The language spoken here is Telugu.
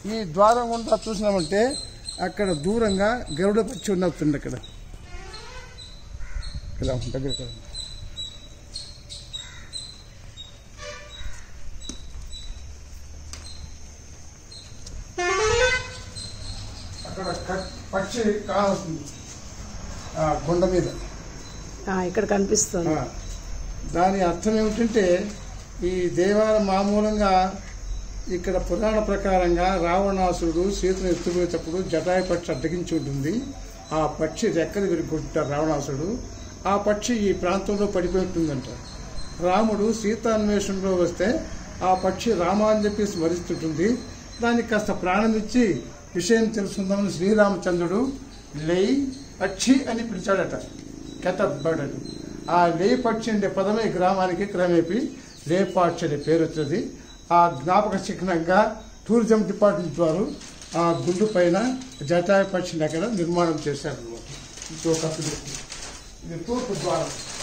ఈ ద్వారం గుండా చూసినామంటే అక్కడ దూరంగా గరుడ పక్షి ఉన్నట్టుంది అక్కడ ఇక్కడ దగ్గర ఇక్కడ. అక్కడ క- పక్షి కానుంది ఆ కొండ మీద ఆ, ఇక్కడ కనిపిస్తుంది ఆ, దాని అర్థం ఏమిటంటే ఈ దేవాలయం మామూలంగా ఇక్కడ పురాణ ప్రకారంగా రావణాసురుడు సీతను ఎత్తుకునేటప్పుడు జటాయి పక్షి అడ్డగించి ఉంటుంది ఆ పక్షి రెక్కలు విరుగుంటారు రావణాసురుడు ఆ పక్షి ఈ ప్రాంతంలో పడిపోతుందంట రాముడు సీతాన్వేషణలో వస్తే ఆ పక్షి రామా అని చెప్పి స్మరిస్తుంటుంది దానికి కాస్త ప్రాణమిచ్చి విషయం తెలుసుకుందామని శ్రీరామచంద్రుడు లై పక్షి అని పిలిచాడట కెతబ్బడడు ఆ లేపక్షి అనే పదమే గ్రామానికి క్రమేపి లేపాక్షి అనే పేరు వచ్చింది ఆ జ్ఞాపక చిహ్నంగా టూరిజం డిపార్ట్మెంట్ వారు ఆ గుండు పైన జటాయి పక్షిని అక్కడ నిర్మాణం చేశారు ఇది ఒక ఇది తూర్పు ద్వారం